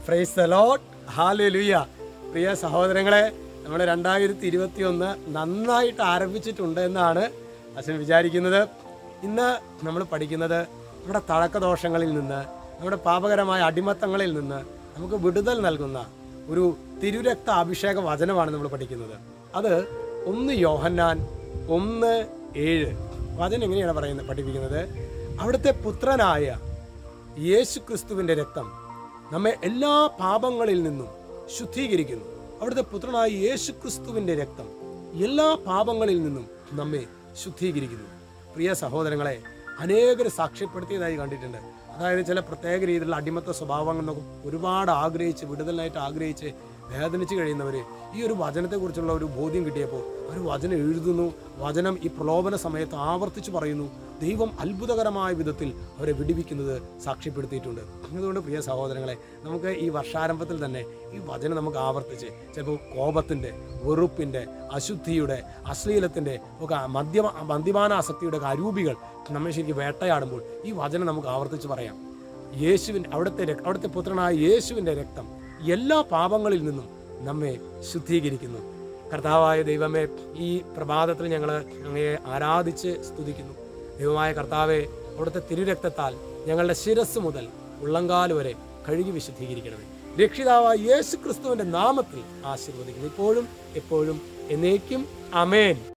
price the lord hallelujah പ്രിയ സഹോദരങ്ങളെ നമ്മൾ രണ്ടായിരത്തി ഇരുപത്തി ഒന്ന് നന്നായിട്ട് ആരംഭിച്ചിട്ടുണ്ട് എന്നാണ് അച്ഛൻ വിചാരിക്കുന്നത് ഇന്ന് നമ്മൾ പഠിക്കുന്നത് നമ്മുടെ തഴക്കദോഷങ്ങളിൽ നിന്ന് നമ്മുടെ പാപകരമായ അടിമത്തങ്ങളിൽ നിന്ന് നമുക്ക് വിടുതൽ നൽകുന്ന ഒരു തിരുരക്ത അഭിഷേക വചനമാണ് നമ്മൾ പഠിക്കുന്നത് അത് ഒന്ന് യോഹന്നാൻ ഒന്ന് ഏഴ് വചനം എങ്ങനെയാണ് പറയുന്നത് പഠിപ്പിക്കുന്നത് അവിടുത്തെ പുത്രനായ യേശു ക്രിസ്തുവിന്റെ രക്തം നമ്മെ എല്ലാ പാപങ്ങളിൽ നിന്നും ശുദ്ധീകരിക്കുന്നു അവിടുത്തെ പുത്രനായ യേശു ക്രിസ്തുവിന്റെ രക്തം എല്ലാ പാപങ്ങളിൽ നിന്നും നമ്മെ ശുദ്ധീകരിക്കുന്നു പ്രിയ സഹോദരങ്ങളെ അനേകർ സാക്ഷ്യപ്പെടുത്തിയതായി കണ്ടിട്ടുണ്ട് അതായത് ചില പ്രത്യേക രീതിയിലുള്ള അടിമത്ത സ്വഭാവങ്ങൾ എന്നൊക്കെ ഒരുപാട് ആഗ്രഹിച്ച് വിടുതലിനായിട്ട് ആഗ്രഹിച്ച് വേദനിച്ച് കഴിയുന്നവര് ഈ ഒരു വചനത്തെക്കുറിച്ചുള്ള ഒരു ബോധ്യം കിട്ടിയപ്പോൾ അവർ വചനം എഴുതുന്നു വചനം ഈ പ്രലോഭന സമയത്ത് ആവർത്തിച്ച് പറയുന്നു ദൈവം അത്ഭുതകരമായ വിധത്തിൽ അവരെ വിടിവിക്കുന്നത് സാക്ഷ്യപ്പെടുത്തിയിട്ടുണ്ട് അതുകൊണ്ട് പ്രിയ സഹോദരങ്ങളെ നമുക്ക് ഈ വർഷാരംഭത്തിൽ തന്നെ ഈ വചനം നമുക്ക് ആവർത്തിച്ച് ചിലപ്പോൾ കോപത്തിൻ്റെ വെറുപ്പിൻ്റെ അശുദ്ധിയുടെ അശ്ലീലത്തിൻ്റെ ഒക്കെ മദ്യ മദ്യപാനാസക്തിയുടെ ഒക്കെ അരൂപികൾ നമ്മെ ശരിക്കും വേട്ടയാടുമ്പോൾ ഈ വചനം നമുക്ക് ആവർത്തിച്ച് പറയാം യേശുവിൻ്റെ അവിടുത്തെ രക്- അവിടുത്തെ പുത്രനായ യേശുവിൻ്റെ രക്തം എല്ലാ പാപങ്ങളിൽ നിന്നും നമ്മെ ശുദ്ധീകരിക്കുന്നു കർത്താവായ ദൈവമേ ഈ പ്രഭാതത്തിൽ ഞങ്ങൾ അങ്ങയെ ആരാധിച്ച് സ്തുതിക്കുന്നു ദൈവമായ കർത്താവെ അവിടുത്തെ തിരുരക്തത്താൽ ഞങ്ങളുടെ ശിരസ് മുതൽ ഉള്ളങ്കാൽ വരെ കഴുകി വിശുദ്ധീകരിക്കണമേ രക്ഷിതാവായ യേശു ക്രിസ്തുവിന്റെ നാമത്തിൽ ആശീർവദിക്കുന്നു ഇപ്പോഴും എപ്പോഴും എന്നേക്കും അമേൻ